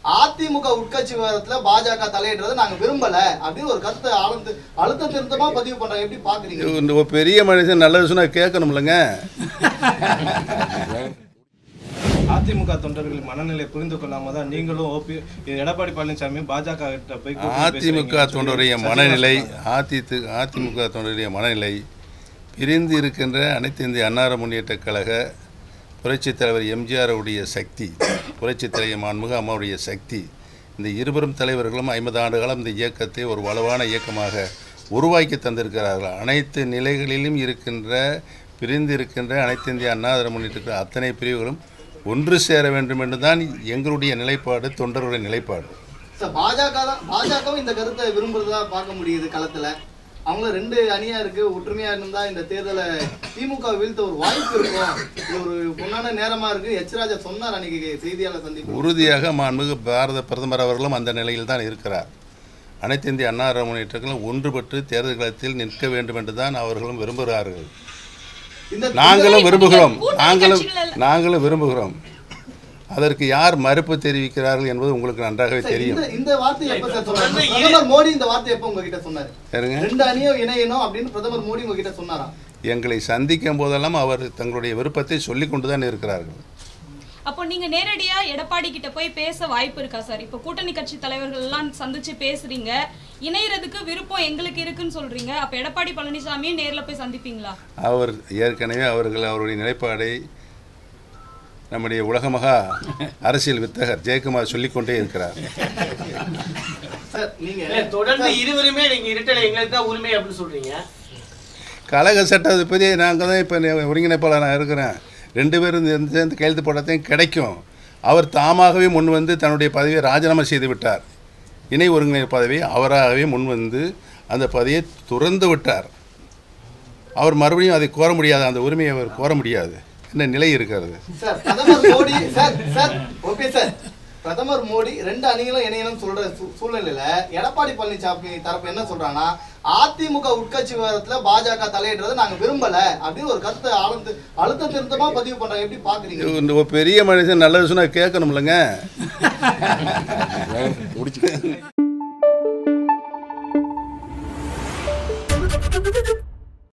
அதிமுக உட்கட்சி விவகாரத்துல பாஜக தலையிடுறதை நாங்க விரும்பல அப்படின்னு ஒரு கருத்தை ஆழ்ந்து அழுத்த திருத்தமா பதிவு பண்றாங்க எப்படி பாக்குறீங்க இந்த ஒரு பெரிய மனுஷன் நல்லது சொன்னால் கேட்கணும்லங்க அதிமுக தொண்டர்களின் மனநிலை புரிந்து கொள்ளாம தான் நீங்களும் ஓபி எடப்பாடி பழனிசாமி பாஜக கிட்ட போய் கூட்டணி அதிமுக பேசுறீங்கன்னு தொண்டருடைய சொல்லி மனநிலை சசிகலா அதித்து அதிமுக தொண்டருடைய மனநிலை பிரிந்து இருக்கின்ற அனைத்து இந்திய அன்னார முன்னேற்ற கழக புரட்சித் தலைவர் எம்ஜிஆர் உடைய சக்தி புரட்சித் தலைவர் மாண்புமிகு அம்மாவுடைய சக்தி இந்த இருவரும் தலைவர்களும் ஐம்பது ஆண்டு காலம் இந்த இயக்கத்தை ஒரு வலுவான இயக்கமாக உருவாக்கி தந்திருக்கிறார்கள் அனைத்து நிலைகளிலும் இருக்கின்ற பிரிந்து இருக்கின்ற அனைத்து இந்திய அண்ணாதிர முன்னேற்ற அத்தனை பிரிவுகளும் ஒன்று சேர வேண்டும் என்று தான் எங்களுடைய நிலைப்பாடு தொண்டர்களுடைய நிலைப்பாடு சார் பாஜக தான் பாஜகவும் இந்த கருத்தை விரும்புறதா பார்க்க முடியுது களத்துல அவங்களும் ரெண்டு அணியா இருக்கு ஒற்றுமையா இருந்தா இந்த தேர்தலை திமுக வீழ்த்த ஒரு வாய்ப்பு இருக்கும் இது ஒரு பொன்னான நேரமா இருக்கு எச் ராஜா சொன்னார் அன்னைக்கு செய்தியாளர் சந்திப்பு உறுதியாக மாண்புமிகு பாரத பிரதமர் அவர்களும் அந்த நிலையில் தான் இருக்கிறார் அனைத்து இந்திய அண்ணா முன்னேற்றங்களும் ஒன்றுபட்டு தேர்தல் களத்தில் நிற்க வேண்டும் என்று தான் அவர்களும் விரும்புகிறார்கள் இந்த நாங்களும் விரும்புகிறோம் கூட்டணி நாங்களும் கட்சிகள் நாங்களும் விரும்புகிறோம் அதற்கு யார் மறுப்பு தெரிவிக்கிறார்கள் என்பது உங்களுக்கு நன்றாகவே சார், தெரியும் இந்த இந்த வார்த்தை எப்ப சார் சொன்னாரு பிரதமர் மோடி இந்த வார்த்தை எப்ப உங்ககிட்ட சொன்னாரு சரிங்க ரெண்டு அணியும் இணையணும் அப்படின்னு பிரதமர் மோடி உங்ககிட்ட சொன்னாராம் எங்களை சந்திக்கும் போதெல்லாம் அவர் தங்களுடைய விருப்பத்தை சொல்லிக் கொண்டு தான் இருக்கிறார்கள் அப்போ நீங்க நேரடியா எடப்பாடி கிட்ட போய் பேச வாய்ப்பு இருக்கா சார் இப்போ கூட்டணி கட்சி தலைவர்கள் எல்லாம் சந்திச்சு பேசுறீங்க இணையறதுக்கு விருப்பம் எங்களுக்கு இருக்குன்னு சொல்றீங்க அப்ப எடப்பாடி பழனிசாமியும் நேர்ல போய் சந்திப்பீங்களா அவர் ஏற்கனவே அவர்கள் அவருடைய நிலைப்பாடை நம்முடைய உலகமகா அரசியல் வித்தகர் ஜெயக்குமார் சொல்லிக்கொண்டே இருக்கிறார் சார் நீங்க இல்ல, தொடர்ந்து இருவருமே நீங்க இருட்டலை எங்களுக்கு தான் உரிமை அப்படின்னு சொல்றீங்க கழக சட்டத்தை நாங்கள் தான் இப்போ ஒருங்கிணைப்பாளராக இருக்கிறேன் ரெண்டு பேரும் சேர்ந்து சேர்ந்து கையெழுத்து போடத்தையும் கிடைக்கும் அவர் தாமாகவே முன் வந்து தன்னுடைய பதவியை ராஜினாமா செய்து விட்டார் இணை ஒருங்கிணைப்பு பதவியை அவராகவே முன் வந்து அந்த பதவியை துறந்து விட்டார் அவர் மறுபடியும் அதை கோர முடியாது அந்த உரிமையை அவர் கோர முடியாது என்ன நிலை இருக்கிறது சார் பிரதமர் Modi sir sir okay sir பிரதமர் மோடி ரெண்டு அணிகளும் இணையணும் சொல்ற சூ- சூழ்நிலையில எடப்பாடி பழனிசாமி தரப்பு என்ன சொல்றாங்கன்னா அதிமுக உட்கட்சி விவகாரத்துல பாஜக தலையிடுறதை நாங்க விரும்பல அப்படின்னு ஒரு கருத்தை ஆழ்ந்து அழுத்த திருத்தமா பதிவு பண்றாங்க எப்படி பாக்குறீங்க இந்த ஒரு பெரிய மனுஷன் நல்லது சொன்னால் கேட்கணும்லங்க முடிச்சு